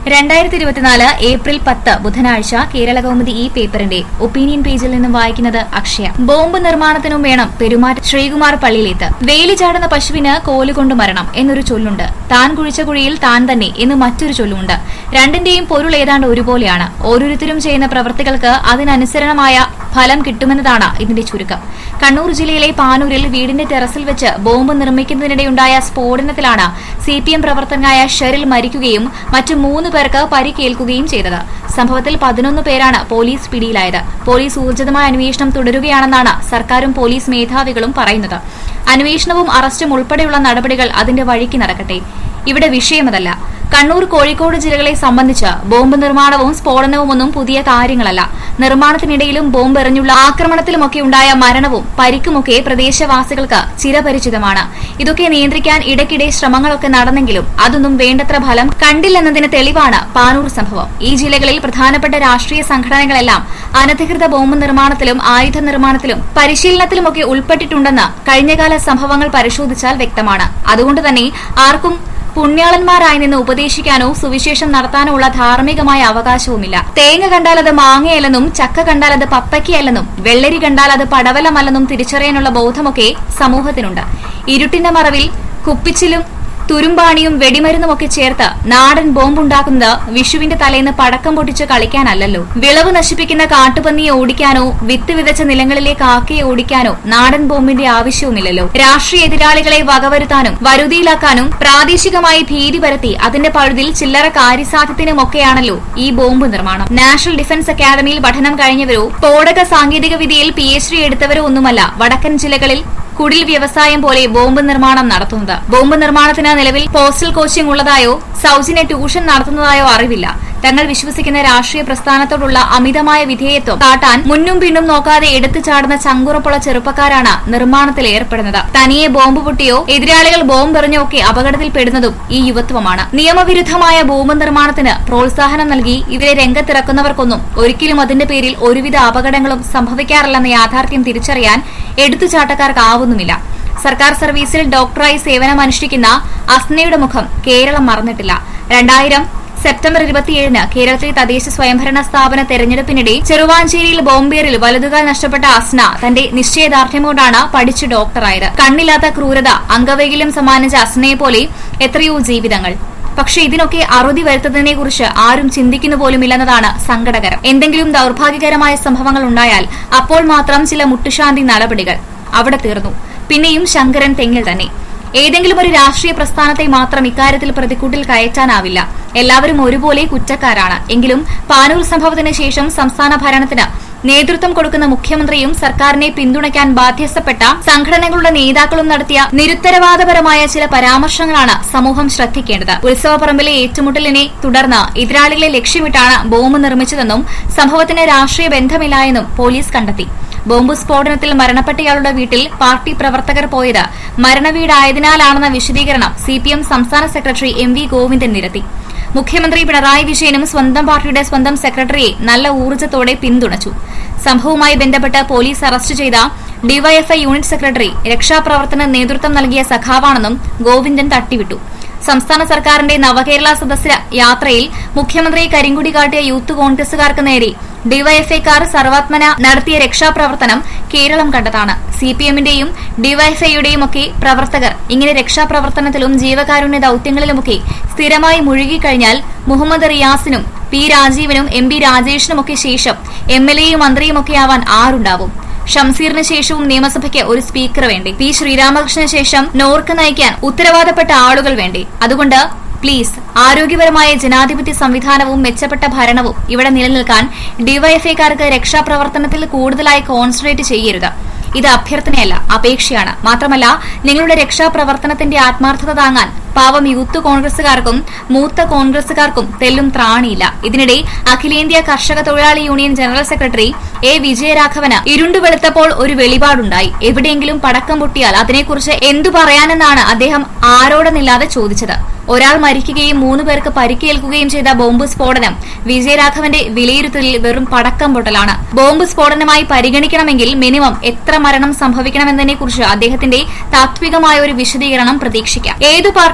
രണ്ടായിരത്തി ഇരുപത്തിനാല് ഏപ്രിൽ പത്ത് ബുധനാഴ്ച കേരള കൗമുദി ഈ പേപ്പറിന്റെ ഒപ്പീനിയൻ പേജിൽ നിന്നും വായിക്കുന്നത് അക്ഷയ ബോംബ് നിർമ്മാണത്തിനും വേണം പെരുമാറ്റ ശ്രീകുമാർ പള്ളിയിലേത്ത് വേലി ചാടുന്ന പശുവിന് കോലുകൊണ്ട് മരണം എന്നൊരു ചൊല്ലുണ്ട് താൻ കുഴിച്ച കുഴിയിൽ താൻ തന്നെ എന്ന് മറ്റൊരു ചൊല്ലുണ്ട് രണ്ടിന്റെയും പൊരുൾ ഏതാണ്ട് ഒരുപോലെയാണ് ഓരോരുത്തരും ചെയ്യുന്ന പ്രവൃത്തികൾക്ക് അതിനനുസരണമായ ഫലം കിട്ടുമെന്നതാണ് ഇതിന്റെ ചുരുക്കം കണ്ണൂർ ജില്ലയിലെ പാനൂരിൽ വീടിന്റെ ടെറസിൽ വെച്ച് ബോംബ് നിർമ്മിക്കുന്നതിനിടെയുണ്ടായ സ്ഫോടനത്തിലാണ് സി പി എം പ്രവർത്തകനായ ഷെറിൽ മരിക്കുകയും മറ്റു മൂന്ന് പേർക്ക് പരിക്കേൽക്കുകയും ചെയ്തത് സംഭവത്തിൽ പതിനൊന്ന് പേരാണ് പോലീസ് പിടിയിലായത് പോലീസ് ഊർജിതമായ അന്വേഷണം തുടരുകയാണെന്നാണ് സർക്കാരും പോലീസ് മേധാവികളും പറയുന്നത് അന്വേഷണവും അറസ്റ്റും ഉൾപ്പെടെയുള്ള നടപടികൾ അതിന്റെ വഴിക്ക് നടക്കട്ടെ ഇവിടെ വിഷയമതല്ല കണ്ണൂർ കോഴിക്കോട് ജില്ലകളെ സംബന്ധിച്ച് ബോംബ് നിർമ്മാണവും സ്ഫോടനവുമൊന്നും പുതിയ കാര്യങ്ങളല്ല നിർമ്മാണത്തിനിടയിലും ബോംബ് എറിഞ്ഞുള്ള ആക്രമണത്തിലുമൊക്കെ ഉണ്ടായ മരണവും പരിക്കുമൊക്കെ പ്രദേശവാസികൾക്ക് ചിരപരിചിതമാണ് ഇതൊക്കെ നിയന്ത്രിക്കാൻ ഇടയ്ക്കിടെ ശ്രമങ്ങളൊക്കെ നടന്നെങ്കിലും അതൊന്നും വേണ്ടത്ര ഫലം കണ്ടില്ലെന്നതിന് തെളിവാണ് പാനൂർ സംഭവം ഈ ജില്ലകളിൽ പ്രധാനപ്പെട്ട രാഷ്ട്രീയ സംഘടനകളെല്ലാം അനധികൃത ബോംബ് നിർമ്മാണത്തിലും ആയുധ നിർമ്മാണത്തിലും പരിശീലനത്തിലുമൊക്കെ ഉൾപ്പെട്ടിട്ടുണ്ടെന്ന് കഴിഞ്ഞകാല സംഭവങ്ങൾ പരിശോധിച്ചാൽ വ്യക്തമാണ് അതുകൊണ്ട് തന്നെ ആർക്കും പുണ്യാളന്മാരായി നിന്ന് ഉപദേശിക്കാനോ സുവിശേഷം നടത്താനോ ഉള്ള ധാർമ്മികമായ അവകാശവുമില്ല തേങ്ങ കണ്ടാൽ അത് മാങ്ങയല്ലെന്നും ചക്ക കണ്ടാൽ അത് പപ്പയ്ക്കയല്ലെന്നും വെള്ളരി കണ്ടാൽ അത് പടവലമല്ലെന്നും തിരിച്ചറിയാനുള്ള ബോധമൊക്കെ സമൂഹത്തിനുണ്ട് ഇരുട്ടിന്റെ മറവിൽ കുപ്പിച്ചിലും തുരുമ്പാണിയും വെടിമരുന്നുമൊക്കെ ചേർത്ത് നാടൻ ബോംബുണ്ടാക്കുന്നത് വിഷുവിന്റെ തലേന്ന് പടക്കം പൊട്ടിച്ച് കളിക്കാനല്ലല്ലോ വിളവ് നശിപ്പിക്കുന്ന കാട്ടുപന്നിയെ ഓടിക്കാനോ വിത്ത് വിതച്ച നിലങ്ങളിലെ കാക്കയെ ഓടിക്കാനോ നാടൻ ബോംബിന്റെ ആവശ്യവുമില്ലല്ലോ രാഷ്ട്രീയ എതിരാളികളെ വകവരുത്താനും വരുതിയിലാക്കാനും പ്രാദേശികമായി ഭീതി പരത്തി അതിന്റെ പഴുതിൽ ചില്ലറ കാര്യസാധ്യത്തിനുമൊക്കെയാണല്ലോ ഈ ബോംബ് നിർമ്മാണം നാഷണൽ ഡിഫൻസ് അക്കാദമിയിൽ പഠനം കഴിഞ്ഞവരോ സ്ഫോടക സാങ്കേതിക വിദ്യയിൽ പി എച്ച് ഡി എടുത്തവരോ ഒന്നുമല്ല വടക്കൻ ജില്ലകളിൽ കുടിൽ വ്യവസായം പോലെ ബോംബ് നിർമ്മാണം നടത്തുന്നത് ബോംബ് നിർമ്മാണത്തിന് നിലവിൽ പോസ്റ്റൽ കോച്ചിംഗ് ഉള്ളതായോ സൌജന്യ ട്യൂഷൻ നടത്തുന്നതായോ അറിവില്ല തങ്ങൾ വിശ്വസിക്കുന്ന രാഷ്ട്രീയ പ്രസ്ഥാനത്തോടുള്ള അമിതമായ വിധേയത്വം കാട്ടാൻ മുന്നും പിന്നും നോക്കാതെ എടുത്തു ചാടുന്ന ചങ്കുറപ്പുള്ള ചെറുപ്പക്കാരാണ് നിർമ്മാണത്തിൽ ഏർപ്പെടുന്നത് തനിയെ ബോംബ് പൊട്ടിയോ എതിരാളികൾ ബോംബെറിഞ്ഞോ ഒക്കെ അപകടത്തിൽപ്പെടുന്നതും ഈ യുവത്വമാണ് നിയമവിരുദ്ധമായ ബോംബ് നിർമ്മാണത്തിന് പ്രോത്സാഹനം നൽകി ഇവരെ രംഗത്തിറക്കുന്നവർക്കൊന്നും ഒരിക്കലും അതിന്റെ പേരിൽ ഒരുവിധ അപകടങ്ങളും സംഭവിക്കാറില്ലെന്ന യാഥാർത്ഥ്യം തിരിച്ചറിയാൻ എടുത്തുചാട്ടക്കാർക്കാവുന്നുമില്ല സർക്കാർ സർവീസിൽ ഡോക്ടറായി സേവനമനുഷ്ഠിക്കുന്ന അസ്നയുടെ മുഖം കേരളം മറന്നിട്ടില്ല രണ്ടായിരം സെപ്റ്റംബർ ഇരുപത്തിയേഴിന് കേരളത്തിലെ തദ്ദേശ സ്വയംഭരണ സ്ഥാപന തെരഞ്ഞെടുപ്പിനിടെ ചെറുവാഞ്ചേരിയിൽ ബോംബേറിൽ വലതുകാൽ നഷ്ടപ്പെട്ട അസ്ന തന്റെ നിശ്ചയദാർഢ്യം കൊണ്ടാണ് പഠിച്ചു ഡോക്ടറായത് കണ്ണില്ലാത്ത ക്രൂരത അംഗവൈകല്യം സമ്മാനിച്ച അസ്നയെ പോലെ എത്രയോ ജീവിതങ്ങൾ പക്ഷേ ഇതിനൊക്കെ അറുതി വരുത്തതിനെ കുറിച്ച് ആരും ചിന്തിക്കുന്നു പോലുമില്ലെന്നതാണ് സങ്കടകരം എന്തെങ്കിലും ദൌർഭാഗ്യകരമായ സംഭവങ്ങൾ ഉണ്ടായാൽ അപ്പോൾ മാത്രം ചില മുട്ടുശാന്തി നടപടികൾ അവിടെ തീർന്നു പിന്നെയും ശങ്കരൻ തെങ്ങിൽ തന്നെ ഏതെങ്കിലും ഒരു രാഷ്ട്രീയ പ്രസ്ഥാനത്തെ മാത്രം ഇക്കാര്യത്തിൽ പ്രതിക്കൂട്ടിൽ കയറ്റാനാവില്ല എല്ലാവരും ഒരുപോലെ കുറ്റക്കാരാണ് എങ്കിലും പാനൂർ സംഭവത്തിന് ശേഷം സംസ്ഥാന ഭരണത്തിന് നേതൃത്വം കൊടുക്കുന്ന മുഖ്യമന്ത്രിയും സർക്കാരിനെ പിന്തുണയ്ക്കാൻ ബാധ്യസ്ഥപ്പെട്ട സംഘടനകളുടെ നേതാക്കളും നടത്തിയ നിരുത്തരവാദപരമായ ചില പരാമർശങ്ങളാണ് സമൂഹം ശ്രദ്ധിക്കേണ്ടത് ഉത്സവപ്പറമ്പിലെ ഏറ്റുമുട്ടലിനെ തുടർന്ന് എതിരാളികളെ ലക്ഷ്യമിട്ടാണ് ബോംബ് നിർമ്മിച്ചതെന്നും സംഭവത്തിന് രാഷ്ട്രീയ ബന്ധമില്ല എന്നും പോലീസ് കണ്ടെത്തി ബോംബ് സ്ഫോടനത്തിൽ മരണപ്പെട്ടയാളുടെ വീട്ടിൽ പാർട്ടി പ്രവർത്തകർ പോയത് മരണവീടായതിനാലാണെന്ന വിശദീകരണം സിപിഎം സംസ്ഥാന സെക്രട്ടറി എം വി ഗോവിന്ദൻ നിരത്തി മുഖ്യമന്ത്രി പിണറായി വിജയനും സ്വന്തം പാർട്ടിയുടെ സ്വന്തം സെക്രട്ടറിയെ നല്ല ഊർജ്ജത്തോടെ പിന്തുണച്ചു സംഭവവുമായി ബന്ധപ്പെട്ട് പോലീസ് അറസ്റ്റ് ചെയ്ത ഡിവൈഎഫ്ഐ യൂണിറ്റ് സെക്രട്ടറി രക്ഷാപ്രവർത്തന നേതൃത്വം നൽകിയ സഖാവാണെന്നും ഗോവിന്ദൻ തട്ടിവിട്ടു സംസ്ഥാന സർക്കാരിന്റെ നവകേരള സദസ്യ യാത്രയിൽ മുഖ്യമന്ത്രിയെ കരിങ്കുടി കാട്ടിയ യൂത്ത് കോൺഗ്രസുകാർക്ക് നേരെ ഡിവൈഎഫ്ഐക്കാർ സർവാത്മന നടത്തിയ രക്ഷാപ്രവർത്തനം കേരളം കണ്ടതാണ് സിപിഎമ്മിന്റെയും ഡിവൈഎഫ്ഐയുടെയും ഒക്കെ പ്രവർത്തകർ ഇങ്ങനെ രക്ഷാപ്രവർത്തനത്തിലും ജീവകാരുണ്യ ദൌത്യങ്ങളിലുമൊക്കെ സ്ഥിരമായി മുഴുകിക്കഴിഞ്ഞാൽ മുഹമ്മദ് റിയാസിനും പി രാജീവനും എം പി രാജേഷിനുമൊക്കെ ശേഷം എം എൽ എയും മന്ത്രിയുമൊക്കെ ആവാൻ ആരുണ്ടാവും ഷംസീറിന് ശേഷവും നിയമസഭയ്ക്ക് ഒരു സ്പീക്കർ വേണ്ടി പി ശ്രീരാമകൃഷ്ണന് ശേഷം നോർക്ക് നയിക്കാൻ ഉത്തരവാദപ്പെട്ട ആളുകൾ വേണ്ടി അതുകൊണ്ട് പ്ലീസ് ആരോഗ്യപരമായ ജനാധിപത്യ സംവിധാനവും മെച്ചപ്പെട്ട ഭരണവും ഇവിടെ നിലനിൽക്കാൻ ഡിവൈഎഫ്ഐക്കാർക്ക് രക്ഷാപ്രവർത്തനത്തിൽ കൂടുതലായി കോൺസെൻട്രേറ്റ് ചെയ്യരുത് ഇത് അഭ്യർത്ഥനയല്ല അപേക്ഷയാണ് മാത്രമല്ല നിങ്ങളുടെ രക്ഷാപ്രവർത്തനത്തിന്റെ ആത്മാർത്ഥത താങ്ങാൻ പാവം യൂത്ത് കോൺഗ്രസുകാർക്കും മൂത്ത കോൺഗ്രസുകാർക്കും തെല്ലും ത്രാണിയില്ല ഇതിനിടെ അഖിലേന്ത്യാ കർഷക തൊഴിലാളി യൂണിയൻ ജനറൽ സെക്രട്ടറി എ വിജയരാഘവന് ഇരുണ്ടു വെളുത്തപ്പോൾ ഒരു വെളിപാടുണ്ടായി എവിടെയെങ്കിലും പടക്കം പൊട്ടിയാൽ അതിനെക്കുറിച്ച് എന്തു പറയാനെന്നാണ് അദ്ദേഹം ആരോടെന്നില്ലാതെ ചോദിച്ചത് ഒരാൾ മരിക്കുകയും മൂന്ന് പേർക്ക് പരിക്കേൽക്കുകയും ചെയ്ത ബോംബ് സ്ഫോടനം വിജയരാഘവന്റെ വിലയിരുത്തലിൽ വെറും പടക്കം പൊട്ടലാണ് ബോംബ് സ്ഫോടനമായി പരിഗണിക്കണമെങ്കിൽ മിനിമം എത്ര മരണം സംഭവിക്കണമെന്നതിനെക്കുറിച്ച് അദ്ദേഹത്തിന്റെ താത്വികമായ ഒരു വിശദീകരണം പ്രതീക്ഷിക്കാം ഏതു പാർട്ടി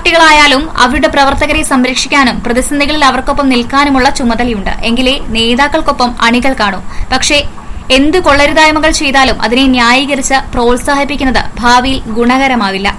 പാർട്ടികളായാലും അവരുടെ പ്രവർത്തകരെ സംരക്ഷിക്കാനും പ്രതിസന്ധികളിൽ അവർക്കൊപ്പം നിൽക്കാനുമുള്ള ചുമതലയുണ്ട് എങ്കിലേ നേതാക്കൾക്കൊപ്പം അണികൾ കാണൂ പക്ഷേ എന്ത് കൊള്ളരുതായ്മകൾ ചെയ്താലും അതിനെ ന്യായീകരിച്ച് പ്രോത്സാഹിപ്പിക്കുന്നത് ഭാവിയിൽ ഗുണകരമാവില്ല